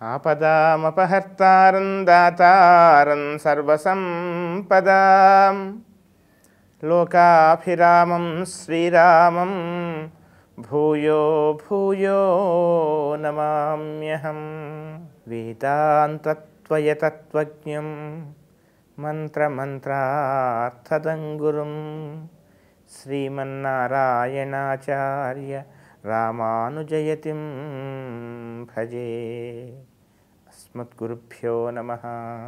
ఆపదామపహర్తారం దాతారం సర్వసంపదాం లోకాభిరామం శ్రీరామం భూయో భూయో నమామ్యహం వేదాంతత్వయతత్వజ్ఞం మంత్రమంత్రార్థదంగురుం శ్రీమన్నారాయణాచార్య రామానుజయతిం భజే అస్మద్గురుభ్యో నమః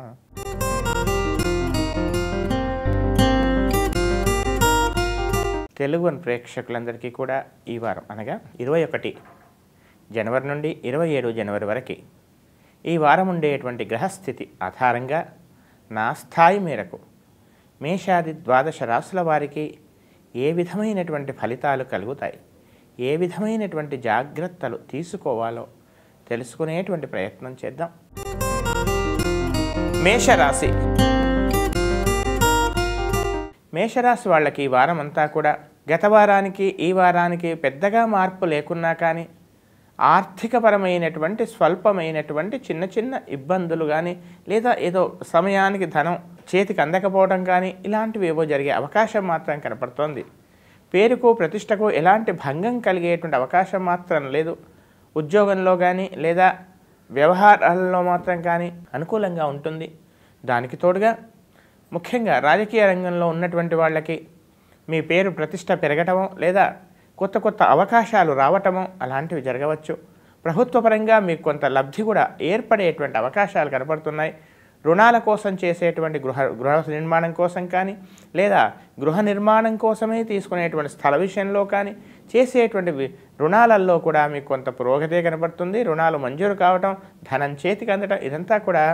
తెలుగు ప్రేక్షకులందరికీ కూడా ఈ వారం అనగా ఇరవై ఒకటి జనవరి నుండి ఇరవై ఏడు జనవరి వరకు ఈ వారం ఉండేటువంటి గ్రహస్థితి ఆధారంగా నా స్థాయి మేరకు మేషాది ద్వాదశ రాసుల వారికి ఏ విధమైనటువంటి ఫలితాలు కలుగుతాయి ఏ విధమైనటువంటి జాగ్రత్తలు తీసుకోవాలో తెలుసుకునేటువంటి ప్రయత్నం చేద్దాం మేషరాశి మేషరాశి వాళ్ళకి ఈ వారం అంతా కూడా గత వారానికి ఈ వారానికి పెద్దగా మార్పు లేకున్నా కానీ ఆర్థికపరమైనటువంటి స్వల్పమైనటువంటి చిన్న చిన్న ఇబ్బందులు కానీ లేదా ఏదో సమయానికి ధనం చేతికి అందకపోవడం కానీ ఇలాంటివి ఏవో జరిగే అవకాశం మాత్రం కనపడుతోంది పేరుకు ప్రతిష్టకు ఎలాంటి భంగం కలిగేటువంటి అవకాశం మాత్రం లేదు ఉద్యోగంలో కానీ లేదా వ్యవహారాలలో మాత్రం కానీ అనుకూలంగా ఉంటుంది దానికి తోడుగా ముఖ్యంగా రాజకీయ రంగంలో ఉన్నటువంటి వాళ్ళకి మీ పేరు ప్రతిష్ట పెరగటమో లేదా కొత్త కొత్త అవకాశాలు రావటమో అలాంటివి జరగవచ్చు ప్రభుత్వపరంగా మీకు కొంత లబ్ధి కూడా ఏర్పడేటువంటి అవకాశాలు కనపడుతున్నాయి రుణాల కోసం చేసేటువంటి గృహ గృహ నిర్మాణం కోసం కానీ లేదా గృహ నిర్మాణం కోసమే తీసుకునేటువంటి స్థల విషయంలో కానీ చేసేటువంటి వి- రుణాలలో కూడా మీకు కొంత పురోగతే కనపడుతుంది రుణాలు మంజూరు కావటం ధనం చేతికి అందటం ఇదంతా కూడా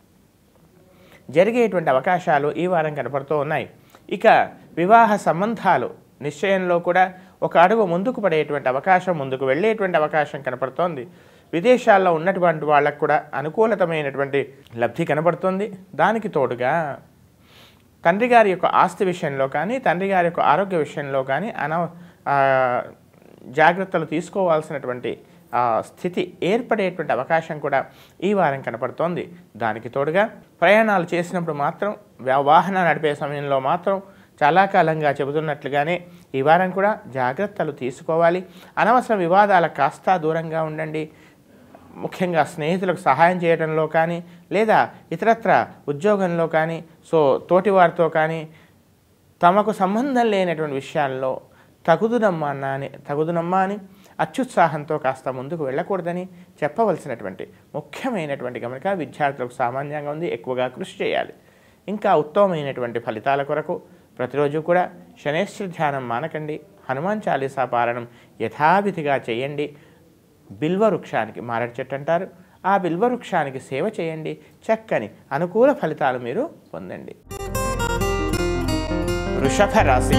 జరిగేటువంటి అవకాశాలు ఈ వారం కనపడుతూ ఉన్నాయి ఇక వివాహ సంబంధాలు నిశ్చయంలో కూడా ఒక అడుగు ముందుకు పడేటువంటి అవకాశం ముందుకు వెళ్ళేటువంటి అవకాశం కనపడుతోంది విదేశాల్లో ఉన్నటువంటి వాళ్ళకు కూడా అనుకూలతమైనటువంటి లబ్ధి కనపడుతుంది దానికి తోడుగా తండ్రి గారి యొక్క ఆస్తి విషయంలో కానీ తండ్రి గారి యొక్క ఆరోగ్య విషయంలో కానీ అనవ ఆ, జాగ్రత్తలు తీసుకోవాల్సినటువంటి ఆ, స్థితి ఏర్పడేటువంటి అవకాశం కూడా ఈ వారం కనపడుతోంది దానికి తోడుగా ప్రయాణాలు చేసినప్పుడు మాత్రం వా- వాహన నడిపే సమయంలో మాత్రం చాలా కాలంగా చెబుతున్నట్లుగానే ఈ వారం కూడా జాగ్రత్తలు తీసుకోవాలి అనవసర వివాదాలకు కాస్త దూరంగా ఉండండి ముఖ్యంగా స్నేహితులకు సహాయం చేయడంలో కానీ లేదా ఇతరత్ర ఉద్యోగంలో కానీ సో తోటివారితో కానీ తమకు సంబంధం లేనటువంటి విషయాల్లో తగుదునమ్మా అన్న అని తగుదునమ్మా అని అత్యుత్సాహంతో కాస్త ముందుకు వెళ్ళకూడదని చెప్పవలసినటువంటి ముఖ్యమైనటువంటి గమనిక విద్యార్థులకు సామాన్యంగా ఉంది ఎక్కువగా కృషి చేయాలి ఇంకా ఉత్తమమైనటువంటి ఫలితాల కొరకు ప్రతిరోజు కూడా శనేశ్వర ధ్యానం మానకండి హనుమాన్ చాలీసా పారాయణం యథావిధిగా చేయండి బిల్వ వృక్షానికి మారడి చెట్టు అంటారు ఆ బిల్వ వృక్షానికి సేవ చేయండి చక్కని అనుకూల ఫలితాలు మీరు పొందండి వృషభ రాశి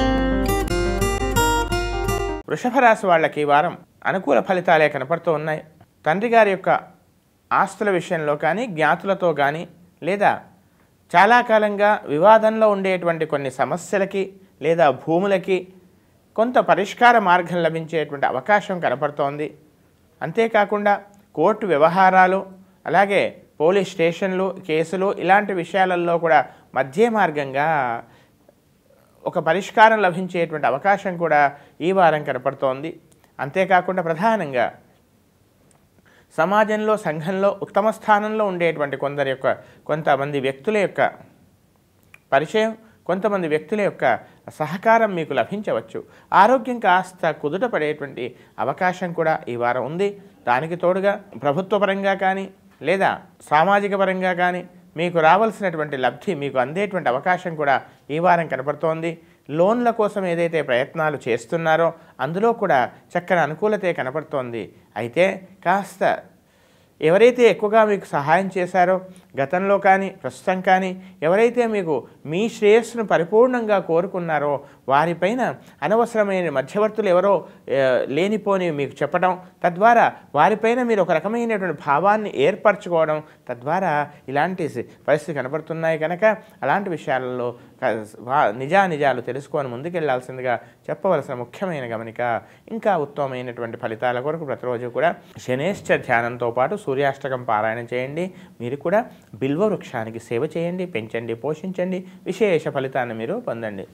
వృషభ రాశి వాళ్ళకి ఈ వారం అనుకూల ఫలితాలే కనపడుతూ ఉన్నాయి తండ్రి గారి యొక్క ఆస్తుల విషయంలో కానీ జ్ఞాతులతో కానీ లేదా చాలా కాలంగా వివాదంలో ఉండేటువంటి కొన్ని సమస్యలకి లేదా భూములకి కొంత పరిష్కార మార్గం లభించేటువంటి అవకాశం కనపడుతోంది అంతేకాకుండా కోర్టు వ్యవహారాలు అలాగే పోలీస్ స్టేషన్లు కేసులు ఇలాంటి విషయాలలో కూడా మధ్య మార్గంగా ఒక పరిష్కారం లభించేటువంటి అవకాశం కూడా ఈ వారం కనపడుతోంది అంతేకాకుండా ప్రధానంగా సమాజంలో సంఘంలో ఉత్తమ స్థానంలో ఉండేటువంటి కొందరి యొక్క కొంతమంది వ్యక్తుల యొక్క పరిచయం కొంతమంది వ్యక్తుల యొక్క సహకారం మీకు లభించవచ్చు ఆరోగ్యం కాస్త కుదుట పడేటువంటి అవకాశం కూడా ఈ వారం ఉంది దానికి తోడుగా ప్రభుత్వ పరంగా కానీ లేదా సామాజిక పరంగా కానీ మీకు రావాల్సినటువంటి లబ్ధి మీకు అందేటువంటి అవకాశం కూడా ఈ వారం కనపడుతోంది లోన్ల కోసం ఏదైతే ప్రయత్నాలు చేస్తున్నారో అందులో కూడా చక్కని అనుకూలతే కనపడుతోంది అయితే కాస్త ఎవరైతే ఎక్కువగా మీకు సహాయం చేశారో గతంలో కానీ ప్రస్తుతం కానీ ఎవరైతే మీకు మీ శ్రేయస్సును పరిపూర్ణంగా కోరుకున్నారో వారిపైన అనవసరమైన మధ్యవర్తులు ఎవరో ఏ, లేనిపోని మీకు చెప్పడం తద్వారా వారిపైన మీరు ఒక రకమైనటువంటి భావాన్ని ఏర్పరచుకోవడం తద్వారా ఇలాంటి సి- పరిస్థితి కనబడుతున్నాయి కనుక అలాంటి విషయాలలో క- వా- నిజానిజాలు తెలుసుకొని ముందుకెళ్లాల్సిందిగా చెప్పవలసిన ముఖ్యమైన గమనిక ఇంకా ఉత్తమమైనటువంటి ఫలితాల కొరకు ప్రతిరోజు కూడా శనేశ్చ ధ్యానంతో పాటు సూర్యాష్టకం పారాయణం చేయండి మీరు కూడా బిల్వ వృక్షానికి సేవ చేయండి పెంచండి పోషించండి విశేష ఫలితాన్ని మీరు పొందండి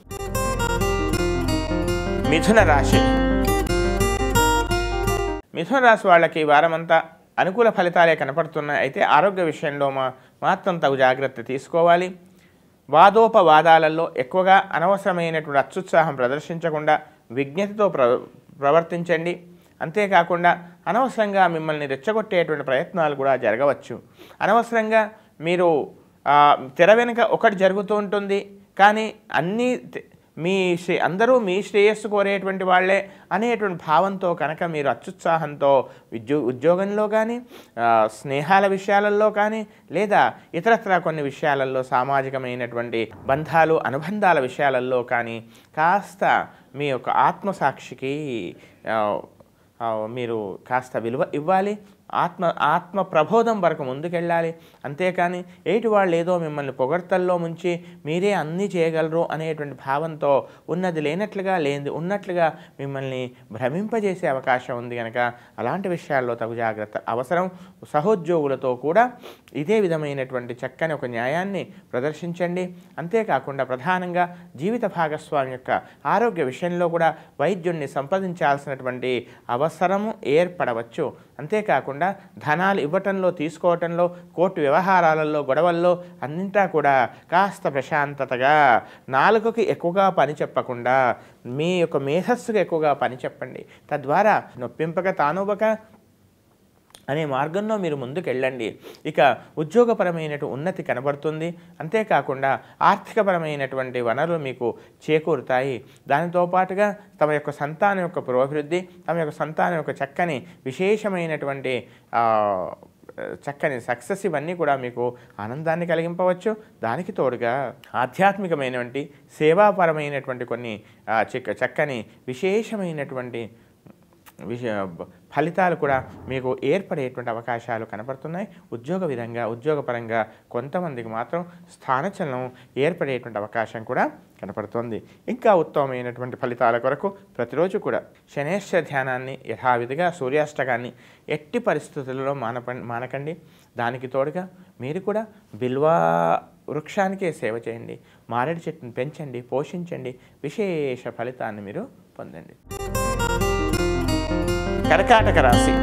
మిథున రాశి మిథున రాశి వాళ్ళకి ఈ వారమంతా అనుకూల ఫలితాలే కనపడుతున్నాయి అయితే ఆరోగ్య విషయంలో మా మాత్రం తగు జాగ్రత్త తీసుకోవాలి వాదోపవాదాలలో ఎక్కువగా అనవసరమైనటువంటి అత్యుత్సాహం ప్రదర్శించకుండా విజ్ఞతతో ప్ర ప్రవర్తించండి అంతేకాకుండా అనవసరంగా మిమ్మల్ని రెచ్చగొట్టేటువంటి ప్రయత్నాలు కూడా జరగవచ్చు అనవసరంగా మీరు ఆ, తెర వెనుక ఒకటి జరుగుతూ ఉంటుంది కానీ అన్నీ తె- మీ శ్రే అందరూ మీ శ్రేయస్సు కోరేటువంటి వాళ్ళే అనేటువంటి భావంతో కనుక మీరు అత్యుత్సాహంతో ఉద్యో ఉద్యోగంలో కానీ ఆ, స్నేహాల విషయాలలో కానీ లేదా ఇతరత్ర కొన్ని విషయాలలో సామాజికమైనటువంటి బంధాలు అనుబంధాల విషయాలలో కానీ కాస్త మీ యొక్క ఆత్మసాక్షికి ఆ, ఆ, మీరు కాస్త విలువ ఇవ్వాలి ఆత్మ ఆత్మ ప్రబోధం వరకు ముందుకెళ్ళాలి అంతేకాని ఎయిటి వాళ్ళు ఏదో మిమ్మల్ని పొగడ్తల్లో ముంచి మీరే అన్నీ చేయగలరు అనేటువంటి భావంతో ఉన్నది లేనట్లుగా లేనిది ఉన్నట్లుగా మిమ్మల్ని భ్రమింపజేసే అవకాశం ఉంది కనుక అలాంటి విషయాల్లో తగు జాగ్రత్త అవసరం సహోద్యోగులతో కూడా ఇదే విధమైనటువంటి చక్కని ఒక న్యాయాన్ని ప్రదర్శించండి అంతేకాకుండా ప్రధానంగా జీవిత భాగస్వామి యొక్క ఆరోగ్య విషయంలో కూడా వైద్యుణ్ణి సంప్రదించాల్సినటువంటి అవసరము ఏర్పడవచ్చు అంతేకాకుండా ధనాలు ఇవ్వటంలో తీసుకోవటంలో కోర్టు వ్యవహారాలలో గొడవల్లో అన్నింటా కూడా కాస్త ప్రశాంతతగా నాలుగుకి ఎక్కువగా పని చెప్పకుండా మీ యొక్క మేధస్సుకు ఎక్కువగా పని చెప్పండి తద్వారా నొప్పింపక తానువక అనే మార్గంలో మీరు ముందుకు వెళ్ళండి ఇక ఉద్యోగపరమైన ఉన్నతి కనబడుతుంది అంతేకాకుండా ఆర్థికపరమైనటువంటి వనరులు మీకు చేకూరుతాయి దానితో పాటుగా తమ యొక్క సంతానం యొక్క పురోభివృద్ధి తమ యొక్క సంతానం యొక్క చక్కని విశేషమైనటువంటి ఆ, చక్కని సక్సెస్ ఇవన్నీ కూడా మీకు ఆనందాన్ని కలిగింపవచ్చు దానికి తోడుగా ఆధ్యాత్మికమైనటువంటి సేవాపరమైనటువంటి కొన్ని ఆ, చిక్క చక్కని విశేషమైనటువంటి విష ఫలితాలు కూడా మీకు ఏర్పడేటువంటి అవకాశాలు కనపడుతున్నాయి ఉద్యోగ విధంగా ఉద్యోగపరంగా కొంతమందికి మాత్రం స్థానచలనం ఏర్పడేటువంటి అవకాశం కూడా కనపడుతుంది ఇంకా ఉత్తమమైనటువంటి ఫలితాల కొరకు ప్రతిరోజు కూడా శనేశ్వర ధ్యానాన్ని యథావిధిగా సూర్యాష్టకాన్ని ఎట్టి పరిస్థితులలో మానప మానకండి దానికి తోడుగా మీరు కూడా బిల్వా వృక్షానికే సేవ చేయండి మారేడు చెట్టును పెంచండి పోషించండి విశేష ఫలితాన్ని మీరు పొందండి కర్కాటక రాశి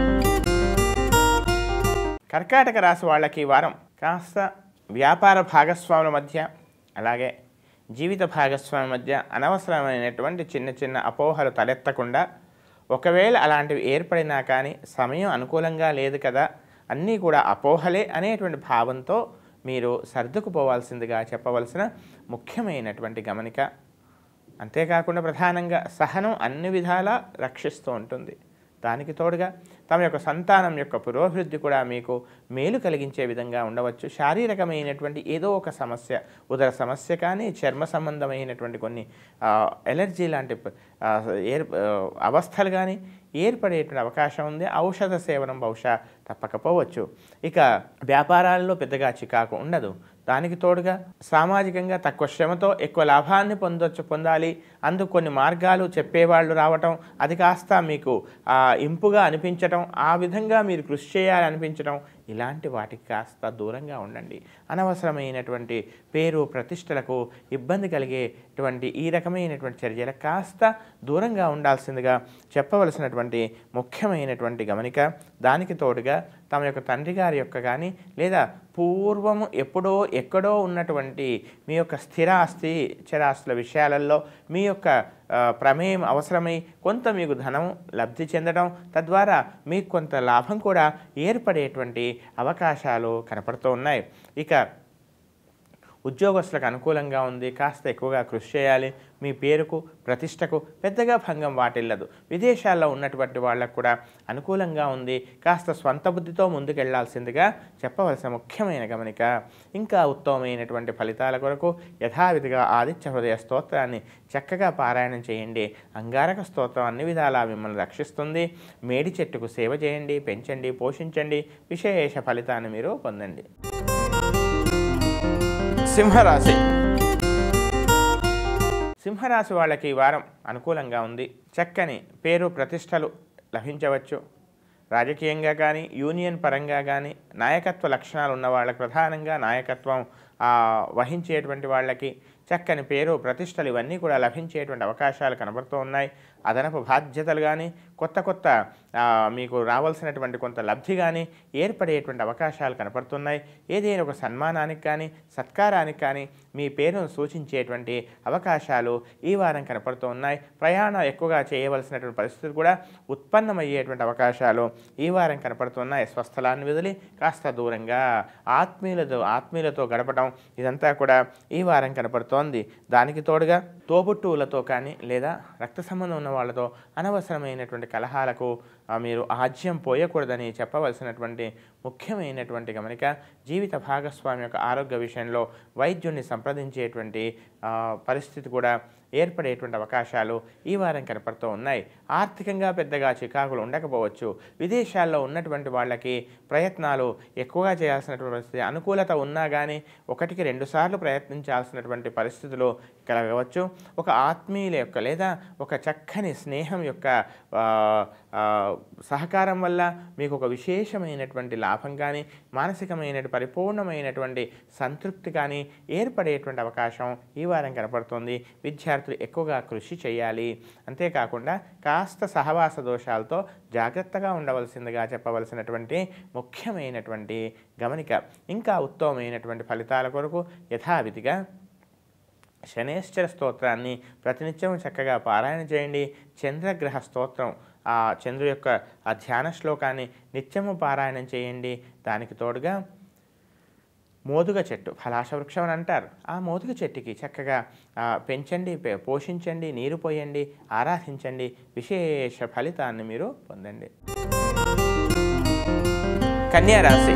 కర్కాటక రాశి వాళ్ళకి ఈ వారం కాస్త వ్యాపార భాగస్వాముల మధ్య అలాగే జీవిత భాగస్వామి మధ్య అనవసరమైనటువంటి చిన్న చిన్న అపోహలు తలెత్తకుండా ఒకవేళ అలాంటివి ఏర్పడినా కానీ సమయం అనుకూలంగా లేదు కదా అన్నీ కూడా అపోహలే అనేటువంటి భావంతో మీరు సర్దుకుపోవాల్సిందిగా చెప్పవలసిన ముఖ్యమైనటువంటి గమనిక అంతేకాకుండా ప్రధానంగా సహనం అన్ని విధాలా రక్షిస్తూ ఉంటుంది దానికి తోడుగా తమ యొక్క సంతానం యొక్క పురోభివృద్ధి కూడా మీకు మేలు కలిగించే విధంగా ఉండవచ్చు శారీరకమైనటువంటి ఏదో ఒక సమస్య ఉదర సమస్య కానీ చర్మ సంబంధమైనటువంటి కొన్ని ఆ, ఎలర్జీ లాంటి ప- ఆ, ఏర్ ఆ, అవస్థలు కానీ ఏర్పడేటువంటి అవకాశం ఉంది ఔషధ సేవనం బహుశా తప్పకపోవచ్చు ఇక వ్యాపారాల్లో పెద్దగా చికాకు ఉండదు దానికి తోడుగా సామాజికంగా తక్కువ శ్రమతో ఎక్కువ లాభాన్ని పొందొచ్చు పొందాలి అందుకు కొన్ని మార్గాలు చెప్పేవాళ్ళు రావటం అది కాస్త మీకు ఆ, ఇంపుగా అనిపించటం ఆ విధంగా మీరు కృషి చేయాలి అనిపించటం ఇలాంటి వాటికి కాస్త దూరంగా ఉండండి అనవసరమైనటువంటి పేరు ప్రతిష్టలకు ఇబ్బంది కలిగేటువంటి ఈ రకమైనటువంటి చర్యలకు కాస్త దూరంగా ఉండాల్సిందిగా చెప్పవలసినటువంటి ముఖ్యమైనటువంటి గమనిక దానికి తోడుగా తమ యొక్క తండ్రి గారి యొక్క కానీ లేదా పూర్వము ఎప్పుడో ఎక్కడో ఉన్నటువంటి మీ యొక్క స్థిరాస్తి చరాస్తుల విషయాలలో మీ యొక్క ఆ, ప్రమేయం అవసరమై కొంత మీకు ధనం లబ్ధి చెందడం తద్వారా మీకు కొంత లాభం కూడా ఏర్పడేటువంటి అవకాశాలు కనపడుతూ ఉన్నాయి ఇక ఉద్యోగస్తులకు అనుకూలంగా ఉంది కాస్త ఎక్కువగా కృషి చేయాలి మీ పేరుకు ప్రతిష్టకు పెద్దగా భంగం వాటిల్లదు విదేశాల్లో ఉన్నటువంటి వాళ్ళకు కూడా అనుకూలంగా ఉంది కాస్త స్వంత బుద్ధితో ముందుకెళ్లాల్సిందిగా చెప్పవలసిన ముఖ్యమైన గమనిక ఇంకా ఉత్తమమైనటువంటి ఫలితాల కొరకు యథావిధిగా ఆదిత్య హృదయ స్తోత్రాన్ని చక్కగా పారాయణం చేయండి అంగారక స్తోత్రం అన్ని విధాలా మిమ్మల్ని రక్షిస్తుంది మేడి చెట్టుకు సేవ చేయండి పెంచండి పోషించండి విశేష ఫలితాన్ని మీరు పొందండి సింహరాశి సింహరాశి వాళ్ళకి ఈ వారం అనుకూలంగా ఉంది చక్కని పేరు ప్రతిష్టలు లభించవచ్చు రాజకీయంగా కానీ యూనియన్ పరంగా కానీ నాయకత్వ లక్షణాలు ఉన్న వాళ్ళకి ప్రధానంగా నాయకత్వం ఆ, వహించేటువంటి వాళ్ళకి చక్కని పేరు ప్రతిష్టలు ఇవన్నీ కూడా లభించేటువంటి అవకాశాలు కనబడుతూ ఉన్నాయి అదనపు బాధ్యతలు కానీ కొత్త కొత్త ఆ, మీకు రావాల్సినటువంటి కొంత లబ్ధి కానీ ఏర్పడేటువంటి అవకాశాలు కనపడుతున్నాయి ఏదైనా ఒక సన్మానానికి కానీ సత్కారానికి కానీ మీ పేరును సూచించేటువంటి అవకాశాలు ఈ వారం కనపడుతూ ఉన్నాయి ప్రయాణం ఎక్కువగా చేయవలసినటువంటి పరిస్థితులు కూడా ఉత్పన్నమయ్యేటువంటి అవకాశాలు ఈ వారం కనపడుతున్నాయి స్వస్థలాన్ని వదిలి కాస్త దూరంగా ఆత్మీయులతో ఆత్మీయులతో గడపడం ఇదంతా కూడా ఈ వారం కనపడుతోంది దానికి తోడుగా తోబుట్టువులతో కానీ లేదా రక్త సంబంధం ఉన్న వాళ్ళతో అనవసరమైనటువంటి కలహాలకు ఆ, మీరు ఆజ్యం పోయకూడదని చెప్పవలసినటువంటి ముఖ్యమైనటువంటి గమనిక జీవిత భాగస్వామి యొక్క ఆరోగ్య విషయంలో వైద్యుడిని సంప్రదించేటువంటి ఆ, పరిస్థితి కూడా ఏర్పడేటువంటి అవకాశాలు ఈ వారం కనపడుతూ ఉన్నాయి ఆర్థికంగా పెద్దగా చికాకులు ఉండకపోవచ్చు విదేశాల్లో ఉన్నటువంటి వాళ్ళకి ప్రయత్నాలు ఎక్కువగా చేయాల్సినటువంటి పరిస్థితి అనుకూలత ఉన్నా కానీ ఒకటికి రెండు సార్లు ప్రయత్నించాల్సినటువంటి పరిస్థితులు కలగవచ్చు ఒక ఆత్మీయుల యొక్క లేదా ఒక చక్కని స్నేహం యొక్క ఆ, ఆ, సహకారం వల్ల మీకు ఒక విశేషమైనటువంటి లాభం కానీ మానసికమైన పరిపూర్ణమైనటువంటి సంతృప్తి కానీ ఏర్పడేటువంటి అవకాశం ఈ వారం కనపడుతుంది విద్యార్థులు ఎక్కువగా కృషి చేయాలి అంతేకాకుండా కాస్త సహవాస దోషాలతో జాగ్రత్తగా ఉండవలసిందిగా చెప్పవలసినటువంటి ముఖ్యమైనటువంటి గమనిక ఇంకా ఉత్తమమైనటువంటి ఫలితాల కొరకు యథావిధిగా శనేశ్వర స్తోత్రాన్ని ప్రతినిత్యం చక్కగా పారాయణ చేయండి చంద్రగ్రహ స్తోత్రం ఆ చంద్రు యొక్క ఆ ధ్యాన శ్లోకాన్ని నిత్యము పారాయణం చేయండి దానికి తోడుగా మోదుగ చెట్టు ఫలాశ వృక్షం అని అంటారు ఆ మోదుగ చెట్టుకి చక్కగా ఆ, పెంచండి పె- పోషించండి నీరు పోయండి ఆరాధించండి విశేష ఫలితాన్ని మీరు పొందండి కన్యా రాశి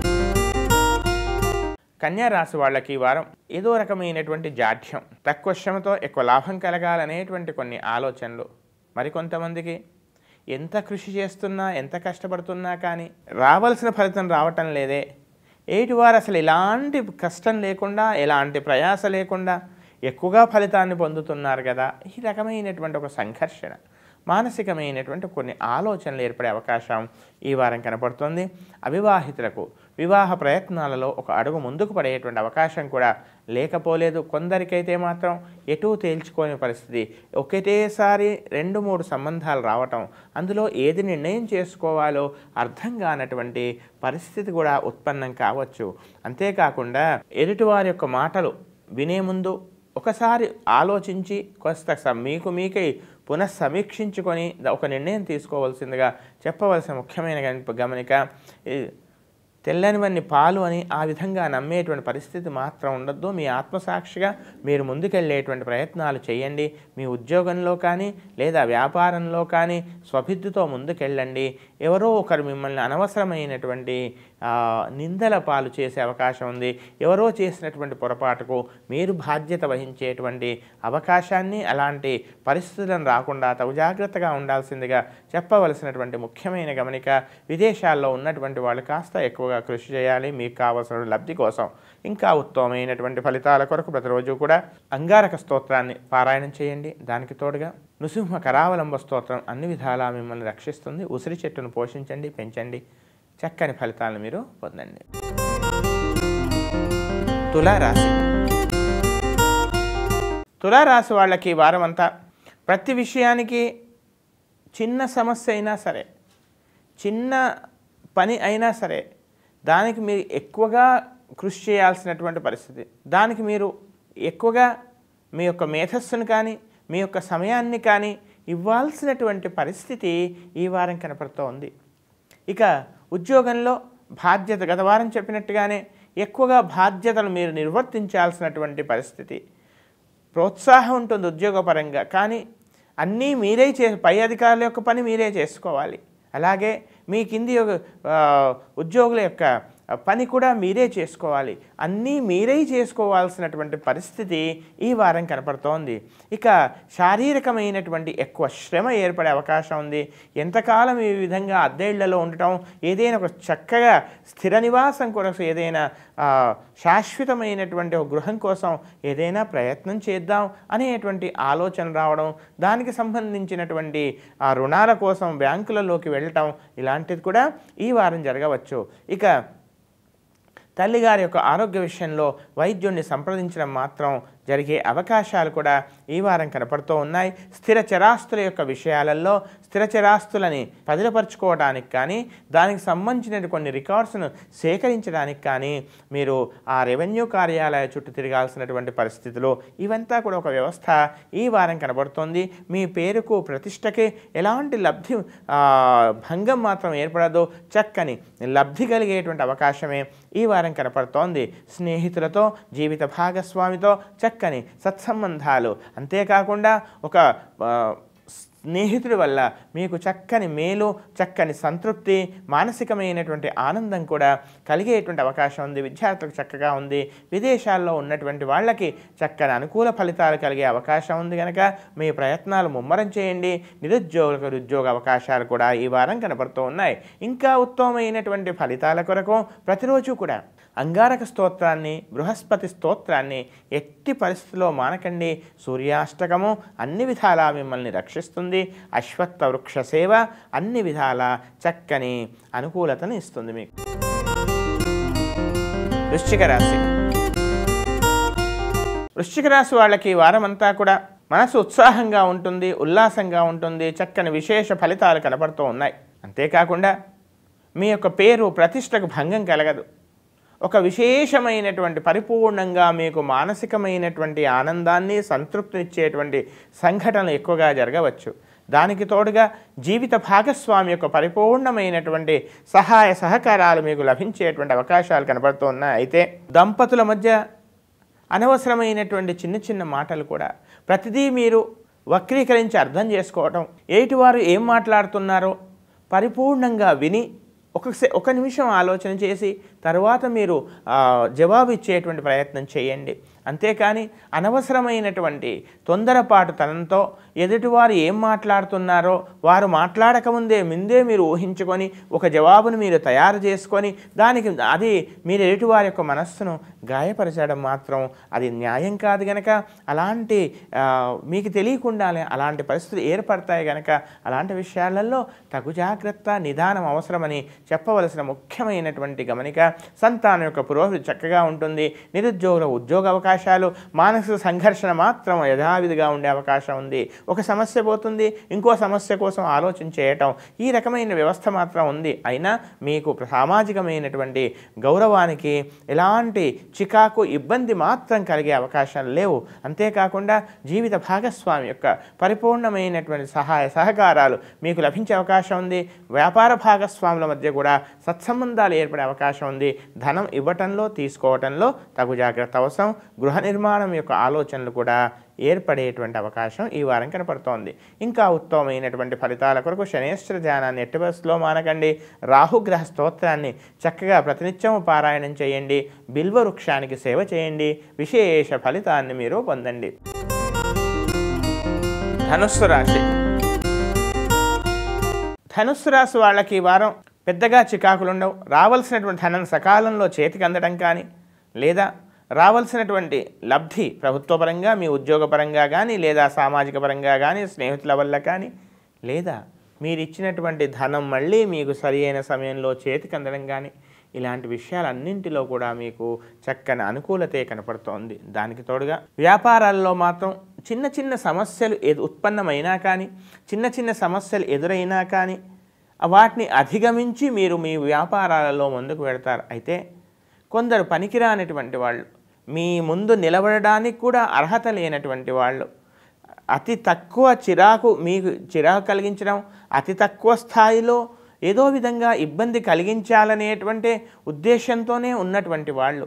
కన్యా రాశి వాళ్ళకి ఈ వారం ఏదో రకమైనటువంటి జాఢ్యం తక్కువ శ్రమతో ఎక్కువ లాభం కలగాలనేటువంటి కొన్ని ఆలోచనలు మరికొంతమందికి ఎంత కృషి చేస్తున్నా ఎంత కష్టపడుతున్నా కానీ రావాల్సిన ఫలితం రావటం లేదే ఏటివారు అసలు ఎలాంటి కష్టం లేకుండా ఎలాంటి ప్రయాస లేకుండా ఎక్కువగా ఫలితాన్ని పొందుతున్నారు కదా ఈ రకమైనటువంటి ఒక సంఘర్షణ మానసికమైనటువంటి కొన్ని ఆలోచనలు ఏర్పడే అవకాశం ఈ వారం కనపడుతుంది అవివాహితులకు వివాహ ప్రయత్నాలలో ఒక అడుగు ముందుకు పడేటువంటి అవకాశం కూడా లేకపోలేదు కొందరికైతే మాత్రం ఎటూ తేల్చుకోని పరిస్థితి ఒకటేసారి రెండు మూడు సంబంధాలు రావటం అందులో ఏది నిర్ణయం చేసుకోవాలో అర్థం కానటువంటి పరిస్థితి కూడా ఉత్పన్నం కావచ్చు అంతేకాకుండా ఎదుటివారి యొక్క మాటలు వినే ముందు ఒకసారి ఆలోచించి కొంత స- మీకు మీకై పునఃసమీక్షించుకొని ద- ఒక నిర్ణయం తీసుకోవాల్సిందిగా చెప్పవలసిన ముఖ్యమైన గమ- గమనిక ఈ తెల్లనివన్నీ పాలు అని ఆ విధంగా నమ్మేటువంటి పరిస్థితి మాత్రం ఉండొద్దు మీ ఆత్మసాక్షిగా మీరు ముందుకెళ్ళేటువంటి ప్రయత్నాలు చేయండి మీ ఉద్యోగంలో కానీ లేదా వ్యాపారంలో కానీ స్వభిద్ధితో ముందుకెళ్ళండి ఎవరో ఒకరు మిమ్మల్ని అనవసరమైనటువంటి ఆ, నిందల పాలు చేసే అవకాశం ఉంది ఎవరో చేసినటువంటి పొరపాటుకు మీరు బాధ్యత వహించేటువంటి అవకాశాన్ని అలాంటి పరిస్థితులను రాకుండా తగు జాగ్రత్తగా ఉండాల్సిందిగా చెప్పవలసినటువంటి ముఖ్యమైన గమనిక విదేశాల్లో ఉన్నటువంటి వాళ్ళు కాస్త ఎక్కువగా కృషి చేయాలి మీకు కావలసిన లబ్ధి కోసం ఇంకా ఉత్తమమైనటువంటి ఫలితాల కొరకు ప్రతిరోజు కూడా అంగారక స్తోత్రాన్ని పారాయణం చేయండి దానికి తోడుగా నృసింహ కరావలంబ స్తోత్రం అన్ని విధాలా మిమ్మల్ని రక్షిస్తుంది ఉసిరి చెట్టును పోషించండి పెంచండి చక్కని ఫలితాలను మీరు పొందండి తులారాశి తులారాశి వాళ్ళకి ఈ వారం అంతా ప్రతి విషయానికి చిన్న సమస్య అయినా సరే చిన్న పని అయినా సరే దానికి మీరు ఎక్కువగా కృషి చేయాల్సినటువంటి పరిస్థితి దానికి మీరు ఎక్కువగా మీ యొక్క మేధస్సును కానీ మీ యొక్క సమయాన్ని కానీ ఇవ్వాల్సినటువంటి పరిస్థితి ఈ వారం కనపడుతూ ఉంది ఇక ఉద్యోగంలో బాధ్యత గత వారం చెప్పినట్టుగానే ఎక్కువగా బాధ్యతలు మీరు నిర్వర్తించాల్సినటువంటి పరిస్థితి ప్రోత్సాహం ఉంటుంది ఉద్యోగపరంగా కానీ అన్నీ మీరే చే పై అధికారుల యొక్క పని మీరే చేసుకోవాలి అలాగే మీ కింది యొక్క, ఆ, ఉద్యోగుల యొక్క పని కూడా మీరే చేసుకోవాలి అన్నీ మీరే చేసుకోవాల్సినటువంటి పరిస్థితి ఈ వారం కనపడుతోంది ఇక శారీరకమైనటువంటి ఎక్కువ శ్రమ ఏర్పడే అవకాశం ఉంది ఎంతకాలం ఈ విధంగా అద్దెళ్లలో ఉండటం ఏదైనా ఒక చక్కగా స్థిర నివాసం కొరకు ఏదైనా ఆ, శాశ్వతమైనటువంటి ఒక గృహం కోసం ఏదైనా ప్రయత్నం చేద్దాం అనేటువంటి ఆలోచన రావడం దానికి సంబంధించినటువంటి ఆ రుణాల కోసం బ్యాంకులలోకి వెళ్ళటం ఇలాంటిది కూడా ఈ వారం జరగవచ్చు ఇక తల్లిగారి యొక్క ఆరోగ్య విషయంలో వైద్యుడిని సంప్రదించడం మాత్రం జరిగే అవకాశాలు కూడా ఈ వారం కనపడుతూ ఉన్నాయి స్థిర చరాస్తుల యొక్క విషయాలలో స్థిర చరాస్తులని పదిలపరుచుకోవడానికి కానీ దానికి సంబంధించిన కొన్ని రికార్డ్స్ను సేకరించడానికి కానీ మీరు ఆ రెవెన్యూ కార్యాలయ చుట్టూ తిరగాల్సినటువంటి పరిస్థితులు ఇవంతా కూడా ఒక వ్యవస్థ ఈ వారం కనబడుతోంది మీ పేరుకు ప్రతిష్టకి ఎలాంటి లబ్ధి ఆ, భంగం మాత్రం ఏర్పడదు చక్కని లబ్ధి కలిగేటువంటి అవకాశమే ఈ వారం కనపడుతోంది స్నేహితులతో జీవిత భాగస్వామితో చక్కని సత్సంబంధాలు అంతేకాకుండా ఒక ఆ, స్నేహితుడి వల్ల మీకు చక్కని మేలు చక్కని సంతృప్తి మానసికమైనటువంటి ఆనందం కూడా కలిగేటువంటి అవకాశం ఉంది విద్యార్థులకు చక్కగా ఉంది విదేశాల్లో ఉన్నటువంటి వాళ్ళకి చక్కని అనుకూల ఫలితాలు కలిగే అవకాశం ఉంది కనుక మీ ప్రయత్నాలు ముమ్మరం చేయండి నిరుద్యోగులకు ఉద్యోగ అవకాశాలు కూడా ఈ వారం కనపడుతూ ఉన్నాయి ఇంకా ఉత్తమమైనటువంటి ఫలితాల కొరకు ప్రతిరోజు కూడా అంగారక స్తోత్రాన్ని బృహస్పతి స్తోత్రాన్ని ఎట్టి పరిస్థితిలో మానకండి సూర్యాష్టకము అన్ని విధాలా మిమ్మల్ని రక్షిస్తుంది అశ్వత్థ వృక్ష సేవ అన్ని విధాల చక్కని అనుకూలతను ఇస్తుంది మీకు వృశ్చిక రాశి వృశ్చిక రాశి వాళ్ళకి ఈ వారం అంతా కూడా మనసు ఉత్సాహంగా ఉంటుంది ఉల్లాసంగా ఉంటుంది చక్కని విశేష ఫలితాలు కనపడుతూ ఉన్నాయి అంతేకాకుండా మీ యొక్క పేరు ప్రతిష్టకు భంగం కలగదు ఒక విశేషమైనటువంటి పరిపూర్ణంగా మీకు మానసికమైనటువంటి ఆనందాన్ని సంతృప్తినిచ్చేటువంటి సంఘటనలు ఎక్కువగా జరగవచ్చు దానికి తోడుగా జీవిత భాగస్వామి యొక్క పరిపూర్ణమైనటువంటి సహాయ సహకారాలు మీకు లభించేటువంటి అవకాశాలు కనబడుతూ ఉన్నాయి అయితే దంపతుల మధ్య అనవసరమైనటువంటి చిన్న చిన్న మాటలు కూడా ప్రతిదీ మీరు వక్రీకరించి అర్థం చేసుకోవటం ఏటివారు ఏం మాట్లాడుతున్నారో పరిపూర్ణంగా విని ఒక సె- ఒక నిమిషం ఆలోచన చేసి తర్వాత మీరు ఆ, జవాబు ఇచ్చేటువంటి ప్రయత్నం చేయండి అంతేకాని అనవసరమైనటువంటి తొందరపాటు తనంతో ఎదుటివారు ఏం మాట్లాడుతున్నారో వారు మాట్లాడకముందే ముందే మీరు ఊహించుకొని ఒక జవాబును మీరు తయారు చేసుకొని దానికి అది మీరు ఎదుటివారి యొక్క మనస్సును గాయపరచడం మాత్రం అది న్యాయం కాదు గనక అలాంటి ఆ, మీకు తెలియకుండానే అలాంటి పరిస్థితులు ఏర్పడతాయి గనక అలాంటి విషయాలలో తగు జాగ్రత్త నిదానం అవసరమని చెప్పవలసిన ముఖ్యమైనటువంటి గమనిక సంతానం యొక్క పురోభివృద్ధి చక్కగా ఉంటుంది నిరుద్యోగుల ఉద్యోగ అవకాశాలు మానసిక సంఘర్షణ మాత్రం యథావిధిగా ఉండే అవకాశం ఉంది ఒక సమస్య పోతుంది ఇంకో సమస్య కోసం ఆలోచన చేయటం ఈ రకమైన వ్యవస్థ మాత్రం ఉంది అయినా మీకు సామాజికమైనటువంటి గౌరవానికి ఎలాంటి చికాకు ఇబ్బంది మాత్రం కలిగే అవకాశాలు లేవు అంతేకాకుండా జీవిత భాగస్వామి యొక్క పరిపూర్ణమైనటువంటి సహాయ సహకారాలు మీకు లభించే అవకాశం ఉంది వ్యాపార భాగస్వాముల మధ్య కూడా సత్సంబంధాలు ఏర్పడే అవకాశం ఉంది ధనం ఇవ్వటంలో తీసుకోవటంలో తగు జాగ్రత్త అవసరం గృహ నిర్మాణం యొక్క ఆలోచనలు కూడా ఏర్పడేటువంటి అవకాశం ఈ వారం కనపడుతోంది ఇంకా ఉత్తమమైనటువంటి ఫలితాల కొరకు శనేశ్వర ధ్యానాన్ని ఎట్టి బస్సులో మానకండి రాహుగ్రహ స్తోత్రాన్ని చక్కగా ప్రతినిత్యం పారాయణం చేయండి బిల్వ వృక్షానికి సేవ చేయండి విశేష ఫలితాన్ని మీరు పొందండి ధనుస్సు రాశి ధనుస్సు రాశి వాళ్ళకి ఈ వారం పెద్దగా చికాకులు ఉండవు రావాల్సినటువంటి ధనం సకాలంలో చేతికి అందడం కానీ లేదా రావాల్సినటువంటి లబ్ధి ప్రభుత్వపరంగా మీ ఉద్యోగపరంగా కానీ లేదా సామాజిక పరంగా కానీ స్నేహితుల వల్ల కానీ లేదా మీరు ఇచ్చినటువంటి ధనం మళ్ళీ మీకు సరి అయిన సమయంలో చేతికి అందడం కానీ ఇలాంటి విషయాలన్నింటిలో కూడా మీకు చక్కని అనుకూలతే కనపడుతోంది దానికి తోడుగా వ్యాపారాల్లో మాత్రం చిన్న చిన్న సమస్యలు ఎదు ఉత్పన్నమైనా కానీ చిన్న చిన్న సమస్యలు ఎదురైనా కానీ వాటిని అధిగమించి మీరు మీ వ్యాపారాలలో ముందుకు వెడతారు అయితే కొందరు పనికిరానటువంటి వాళ్ళు మీ ముందు నిలబడడానికి కూడా అర్హత లేనటువంటి వాళ్ళు అతి తక్కువ చిరాకు మీకు చిరాకు కలిగించడం అతి తక్కువ స్థాయిలో ఏదో విధంగా ఇబ్బంది కలిగించాలనేటువంటి ఉద్దేశంతోనే ఉన్నటువంటి వాళ్ళు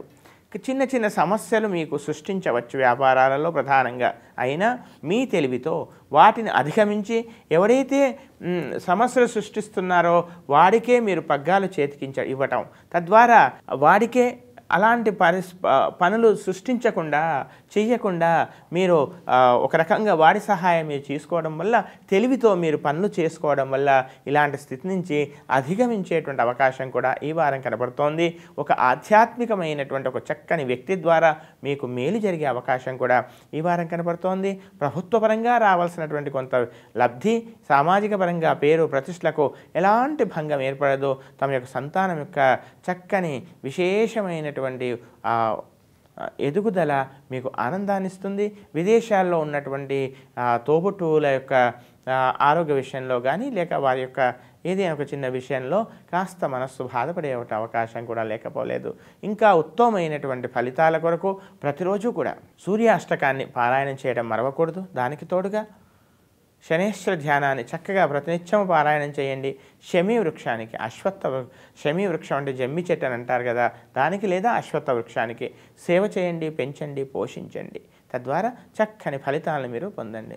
చిన్న చిన్న సమస్యలు మీకు సృష్టించవచ్చు వ్యాపారాలలో ప్రధానంగా అయినా మీ తెలివితో వాటిని అధిగమించి ఎవరైతే మ్, సమస్యలు సృష్టిస్తున్నారో వాడికే మీరు పగ్గాలు చేతికించ ఇవ్వటం తద్వారా వాడికే అలాంటి పరిస్ ప- పనులు సృష్టించకుండా చెయ్యకుండా మీరు ఆ, ఒక రకంగా వాడి సహాయం మీరు తీసుకోవడం వల్ల తెలివితో మీరు పనులు చేసుకోవడం వల్ల ఇలాంటి స్థితి నుంచి అధిగమించేటువంటి అవకాశం కూడా ఈ వారం కనబడుతోంది ఒక ఆధ్యాత్మికమైనటువంటి ఒక చక్కని వ్యక్తి ద్వారా మీకు మేలు జరిగే అవకాశం కూడా ఈ వారం కనబడుతోంది ప్రభుత్వపరంగా రావాల్సినటువంటి కొంత లబ్ధి సామాజిక పరంగా పేరు ప్రతిష్టలకు ఎలాంటి భంగం ఏర్పడదు తమ యొక్క సంతానం యొక్క చక్కని విశేషమైనటువంటి ఆ, ఆ, ఎదుగుదల మీకు ఆనందాన్ని ఇస్తుంది విదేశాల్లో ఉన్నటువంటి ఆ, తోబుట్టువుల యొక్క ఆ, ఆరోగ్య విషయంలో కానీ లేక వారి యొక్క ఏదైనా ఒక చిన్న విషయంలో కాస్త మనస్సు బాధపడే ఒక అవకాశం కూడా లేకపోలేదు ఇంకా ఉత్తమమైనటువంటి ఫలితాల కొరకు ప్రతిరోజు కూడా సూర్యాష్టకాన్ని పారాయణం చేయడం మరవకూడదు దానికి తోడుగా శనేశ్వర ధ్యానాన్ని చక్కగా ప్రతినిత్యం పారాయణం చేయండి శమీ వృక్షానికి అశ్వత్థ వృ- శమీ వృక్షం అంటే జమ్మి చెట్టు అని అంటారు కదా దానికి లేదా అశ్వత్థ వృక్షానికి సేవ చేయండి పెంచండి పోషించండి తద్వారా చక్కని ఫలితాలను మీరు పొందండి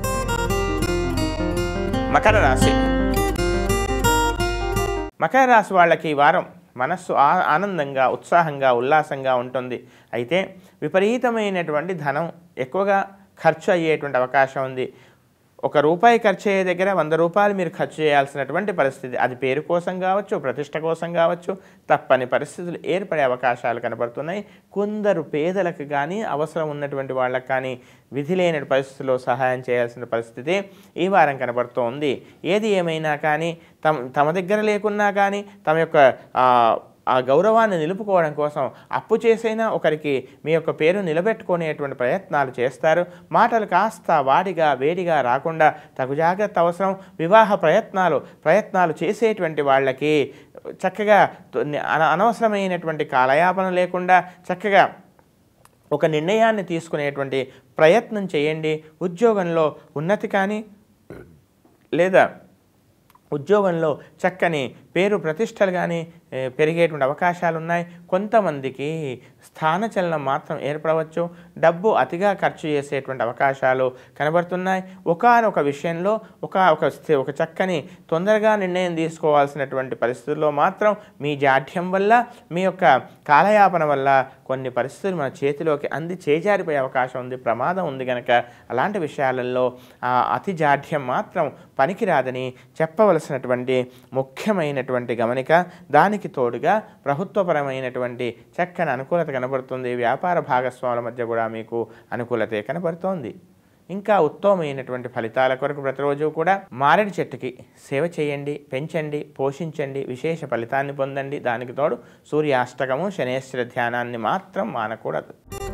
మకర రాశి మకర రాశి వాళ్ళకి ఈ వారం మనస్సు ఆ- ఆనందంగా ఉత్సాహంగా ఉల్లాసంగా ఉంటుంది అయితే విపరీతమైనటువంటి ధనం ఎక్కువగా ఖర్చు అయ్యేటువంటి అవకాశం ఉంది ఒక రూపాయి ఖర్చు అయ్యే దగ్గర వంద రూపాయలు మీరు ఖర్చు చేయాల్సినటువంటి పరిస్థితి అది పేరు కోసం కావచ్చు ప్రతిష్ట కోసం కావచ్చు తప్పని పరిస్థితులు ఏర్పడే అవకాశాలు కనబడుతున్నాయి కొందరు పేదలకు కానీ అవసరం ఉన్నటువంటి వాళ్ళకి కానీ విధి లేని పరిస్థితుల్లో సహాయం చేయాల్సిన పరిస్థితి ఈ వారం కనబడుతోంది ఏది ఏమైనా కానీ తమ తమ దగ్గర లేకున్నా కానీ తమ యొక్క ఆ, ఆ గౌరవాన్ని నిలుపుకోవడం కోసం అప్పు చేసైనా ఒకరికి మీ యొక్క పేరు నిలబెట్టుకునేటువంటి ప్రయత్నాలు చేస్తారు మాటలు కాస్త వాడిగా వేడిగా రాకుండా తగు జాగ్రత్త అవసరం వివాహ ప్రయత్నాలు ప్రయత్నాలు చేసేటువంటి వాళ్ళకి చక్కగా తొ- అన- అనవసరమైనటువంటి కాలయాపన లేకుండా చక్కగా ఒక నిర్ణయాన్ని తీసుకునేటువంటి ప్రయత్నం చేయండి ఉద్యోగంలో ఉన్నతి కానీ లేదా ఉద్యోగంలో చక్కని పేరు ప్రతిష్టలు కానీ ఏ, పెరిగేటువంటి అవకాశాలు ఉన్నాయి కొంతమందికి స్థానచలనం మాత్రం ఏర్పడవచ్చు డబ్బు అతిగా ఖర్చు చేసేటువంటి అవకాశాలు కనబడుతున్నాయి ఒకనొక విషయంలో ఒక ఒక స్థి- ఒక చక్కని తొందరగా నిర్ణయం తీసుకోవాల్సినటువంటి పరిస్థితుల్లో మాత్రం మీ జాఢ్యం వల్ల మీ యొక్క కాలయాపన వల్ల కొన్ని పరిస్థితులు మన చేతిలోకి అంది చేజారిపోయే అవకాశం ఉంది ప్రమాదం ఉంది కనుక అలాంటి విషయాలలో ఆ అతి జాఢ్యం మాత్రం పనికిరాదని చెప్పవలసినటువంటి ముఖ్యమైనటువంటి గమనిక దానికి తోడుగా ప్రభుత్వపరమైనటువంటి చక్కని అనుకూలత కనబడుతుంది వ్యాపార భాగస్వాముల మధ్య కూడా మీకు అనుకూలతే కనబడుతోంది ఇంకా ఉత్తమమైనటువంటి ఫలితాల కొరకు ప్రతిరోజు కూడా మారేడు చెట్టుకి సేవ చేయండి పెంచండి పోషించండి విశేష ఫలితాన్ని పొందండి దానికి తోడు సూర్యాష్టకము శనేశ్వర ధ్యానాన్ని మాత్రం మానకూడదు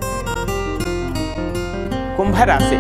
కుంభరాశి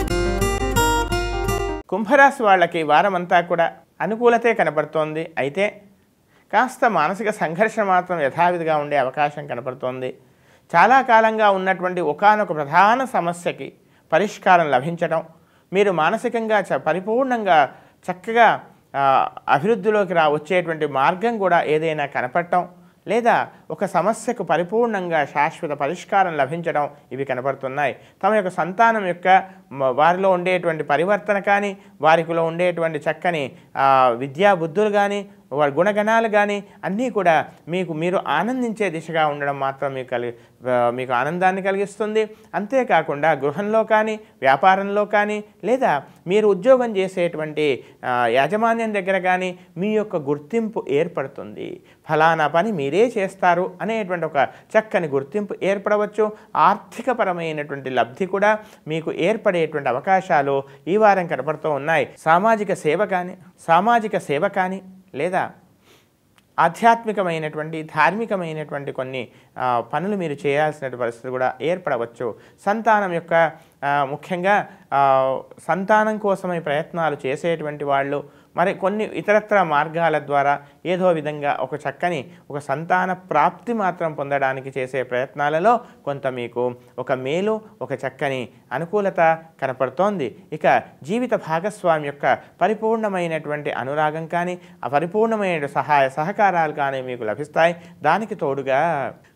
కుంభరాశి వాళ్ళకి ఈ వారమంతా కూడా అనుకూలతే కనపడుతోంది అయితే కాస్త మానసిక సంఘర్షణ మాత్రం యథావిధిగా ఉండే అవకాశం కనపడుతోంది చాలా కాలంగా ఉన్నటువంటి ఒకానొక ప్రధాన సమస్యకి పరిష్కారం లభించడం మీరు మానసికంగా చ పరిపూర్ణంగా చక్కగా ఆ, అభివృద్ధిలోకి రా వచ్చేటువంటి మార్గం కూడా ఏదైనా కనపడటం లేదా ఒక సమస్యకు పరిపూర్ణంగా శాశ్వత పరిష్కారం లభించడం ఇవి కనబడుతున్నాయి తమ యొక్క సంతానం యొక్క మ- వారిలో ఉండేటువంటి పరివర్తన కానీ వారిలో ఉండేటువంటి చక్కని ఆ, విద్యా బుద్ధులు కానీ వారి గుణగణాలు కానీ అన్నీ కూడా మీకు మీరు ఆనందించే దిశగా ఉండడం మాత్రం మీకు కలిగి ఆ, మీకు ఆనందాన్ని కలిగిస్తుంది అంతేకాకుండా గృహంలో కానీ వ్యాపారంలో కానీ లేదా మీరు ఉద్యోగం చేసేటువంటి ఆ, యాజమాన్యం దగ్గర కానీ మీ యొక్క గుర్తింపు ఏర్పడుతుంది ఫలానా పని మీరే చేస్తారు అనేటువంటి ఒక చక్కని గుర్తింపు ఏర్పడవచ్చు ఆర్థికపరమైనటువంటి లబ్ధి కూడా మీకు ఏర్పడేటువంటి అవకాశాలు ఈ వారం కనపడుతూ ఉన్నాయి సామాజిక సేవ కానీ సామాజిక సేవ కానీ లేదా ఆధ్యాత్మికమైనటువంటి ధార్మికమైనటువంటి కొన్ని ఆ, పనులు మీరు చేయాల్సిన పరిస్థితి కూడా ఏర్పడవచ్చు సంతానం యొక్క ఆ, ముఖ్యంగా ఆ, సంతానం కోసమై ప్రయత్నాలు చేసేటువంటి వాళ్ళు మరి కొన్ని ఇతరత్ర మార్గాల ద్వారా ఏదో విధంగా ఒక చక్కని ఒక సంతాన ప్రాప్తి మాత్రం పొందడానికి చేసే ప్రయత్నాలలో కొంత మీకు ఒక మేలు ఒక చక్కని అనుకూలత కనపడుతోంది ఇక జీవిత భాగస్వామి యొక్క పరిపూర్ణమైనటువంటి అనురాగం కానీ ఆ పరిపూర్ణమైన సహాయ సహకారాలు కానీ మీకు లభిస్తాయి దానికి తోడుగా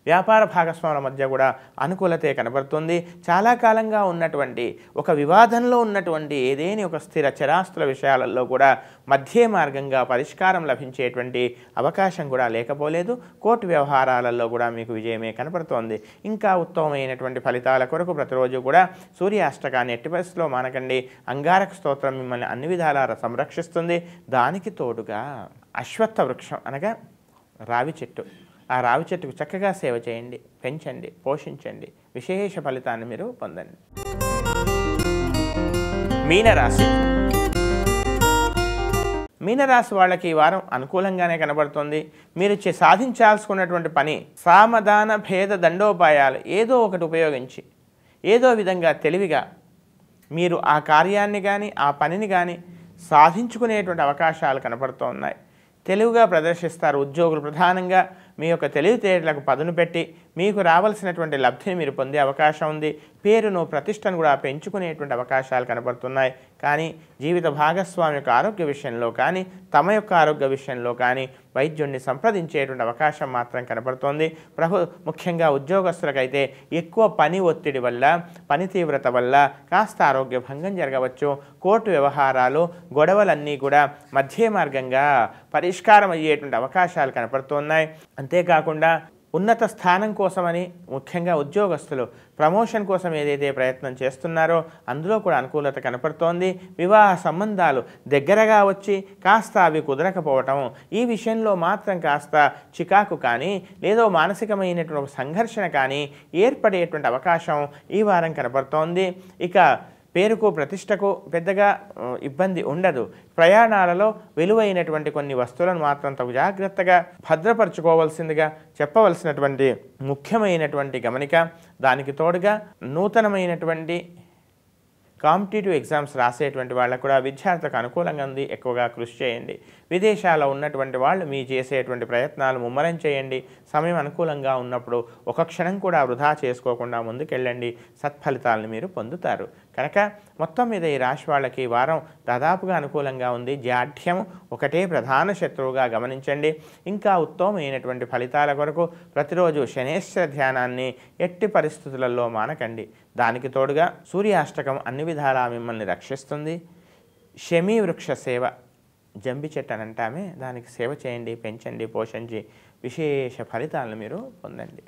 వ్యాపార భాగస్వాముల మధ్య కూడా అనుకూలతే కనబడుతుంది చాలా కాలంగా ఉన్నటువంటి ఒక వివాదంలో ఉన్నటువంటి ఏదేని ఒక స్థిర చరాస్తుల విషయాలలో కూడా మధ్య మార్గంగా పరిష్కారం లభించేటువంటి అవకాశం కూడా లేకపోలేదు కోర్టు వ్యవహారాలలో కూడా మీకు విజయమే కనపడుతోంది ఇంకా ఉత్తమమైనటువంటి ఫలితాల కొరకు ప్రతిరోజు కూడా సూర్యాష్టకాన్ని ఎట్టి పరిస్థితిలో మానకండి అంగారక స్తోత్రం మిమ్మల్ని అన్ని విధాలా సంరక్షిస్తుంది దానికి తోడుగా అశ్వత్థ వృక్షం అనగా రావి చెట్టు ఆ రావి చెట్టుకు చక్కగా సేవ చేయండి పెంచండి పోషించండి విశేష ఫలితాన్ని మీరు పొందండి మీనరాశి మీనరాశి వాళ్ళకి ఈ వారం అనుకూలంగానే కనబడుతుంది మీరు చే- సాధించాల్సుకున్నటువంటి పని సామధాన భేద దండోపాయాలు ఏదో ఒకటి ఉపయోగించి ఏదో విధంగా తెలివిగా మీరు ఆ కార్యాన్ని కానీ ఆ పనిని కానీ సాధించుకునేటువంటి అవకాశాలు కనపడుతూ ఉన్నాయి తెలివిగా ప్రదర్శిస్తారు ఉద్యోగులు ప్రధానంగా మీ యొక్క తెలివితేటలకు పదును పెట్టి మీకు రావాల్సినటువంటి లబ్ధిని మీరు పొందే అవకాశం ఉంది పేరును ప్రతిష్టను కూడా పెంచుకునేటువంటి అవకాశాలు కనపడుతున్నాయి కానీ జీవిత భాగస్వామి యొక్క ఆరోగ్య విషయంలో కానీ తమ యొక్క ఆరోగ్య విషయంలో కానీ వైద్యుడిని సంప్రదించేటువంటి అవకాశం మాత్రం కనపడుతోంది ప్రభు ముఖ్యంగా ఉద్యోగస్తులకైతే ఎక్కువ పని ఒత్తిడి వల్ల పని తీవ్రత వల్ల కాస్త ఆరోగ్య భంగం జరగవచ్చు కోర్టు వ్యవహారాలు గొడవలన్నీ కూడా మధ్య మార్గంగా పరిష్కారం అయ్యేటువంటి అవకాశాలు కనపడుతున్నాయి అంతేకాకుండా ఉన్నత స్థానం కోసమని ముఖ్యంగా ఉద్యోగస్తులు ప్రమోషన్ కోసం ఏదైతే ప్రయత్నం చేస్తున్నారో అందులో కూడా అనుకూలత కనపడుతోంది వివాహ సంబంధాలు దగ్గరగా వచ్చి కాస్త అవి కుదరకపోవటం ఈ విషయంలో మాత్రం కాస్త చికాకు కానీ లేదో మానసికమైనటువంటి ఒక సంఘర్షణ కానీ ఏర్పడేటువంటి అవకాశం ఈ వారం కనపడుతోంది ఇక పేరుకు ప్రతిష్టకు పెద్దగా ఆ, ఇబ్బంది ఉండదు ప్రయాణాలలో విలువైనటువంటి కొన్ని వస్తువులను మాత్రం తగు జాగ్రత్తగా భద్రపరచుకోవాల్సిందిగా చెప్పవలసినటువంటి ముఖ్యమైనటువంటి గమనిక దానికి తోడుగా నూతనమైనటువంటి కాంపిటేటివ్ ఎగ్జామ్స్ రాసేటువంటి వాళ్ళకు కూడా విద్యార్థులకు అనుకూలంగా ఉంది ఎక్కువగా కృషి చేయండి విదేశాల్లో ఉన్నటువంటి వాళ్ళు మీ చేసేటువంటి ప్రయత్నాలు ముమ్మరం చేయండి సమయం అనుకూలంగా ఉన్నప్పుడు ఒక క్షణం కూడా వృధా చేసుకోకుండా ముందుకెళ్ళండి సత్ఫలితాలను మీరు పొందుతారు కనుక మొత్తం మీద ఈ రాశి వాళ్ళకి ఈ వారం దాదాపుగా అనుకూలంగా ఉంది జాఢ్యం ఒకటే ప్రధాన శత్రువుగా గమనించండి ఇంకా ఉత్తమమైనటువంటి ఫలితాల కొరకు ప్రతిరోజు శనేశ్వర ధ్యానాన్ని ఎట్టి పరిస్థితులలో మానకండి దానికి తోడుగా సూర్యాష్టకం అన్ని విధాలా మిమ్మల్ని రక్షిస్తుంది శమీ వృక్ష సేవ జంబి చెట్టు అని అంటామే దానికి సేవ చేయండి పెంచండి పోషించి విశేష ఫలితాలను మీరు పొందండి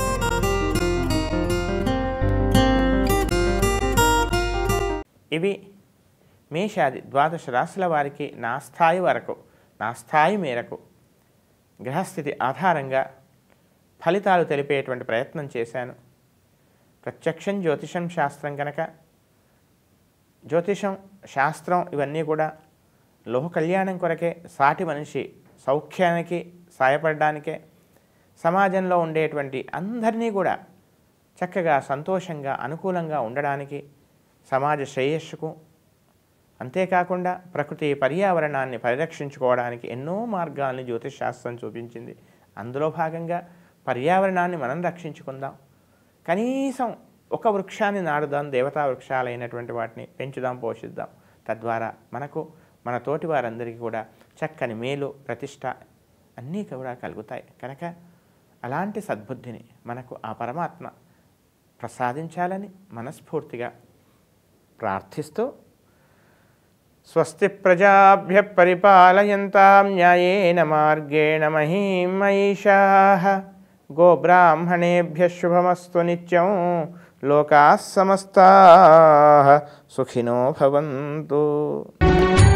ఇవి మేషాది ద్వాదశ రాశుల వారికి నా స్థాయి వరకు నా స్థాయి మేరకు గ్రహస్థితి ఆధారంగా ఫలితాలు తెలిపేటువంటి ప్రయత్నం చేశాను ప్రత్యక్షం జ్యోతిషం శాస్త్రం కనుక జ్యోతిషం శాస్త్రం ఇవన్నీ కూడా లోక కళ్యాణం కొరకే సాటి మనిషి సౌఖ్యానికి సాయపడడానికే సమాజంలో ఉండేటువంటి అందరినీ కూడా చక్కగా సంతోషంగా అనుకూలంగా ఉండడానికి సమాజ శ్రేయస్సుకు అంతేకాకుండా ప్రకృతి పర్యావరణాన్ని పరిరక్షించుకోవడానికి ఎన్నో మార్గాల్ని జ్యోతిష్ శాస్త్రం చూపించింది అందులో భాగంగా పర్యావరణాన్ని మనం రక్షించుకుందాం కనీసం ఒక వృక్షాన్ని నాడుదాం దేవతా వృక్షాలైనటువంటి వాటిని పెంచుదాం పోషిద్దాం తద్వారా మనకు మన తోటి వారందరికీ కూడా చక్కని మేలు ప్రతిష్ట అన్నీ కూడా కలుగుతాయి కనుక అలాంటి సద్బుద్ధిని మనకు ఆ పరమాత్మ ప్రసాదించాలని మనస్ఫూర్తిగా ప్రార్థిస్తూ స్వస్తి ప్రజాభ్య పరిపాలయంతాం న్యాయేన మార్గేణ మహీం మహిషా గోబ్రాహ్మణేభ్య శుభమస్తు నిత్యం లోకా సమస్తా సుఖినో భవంతు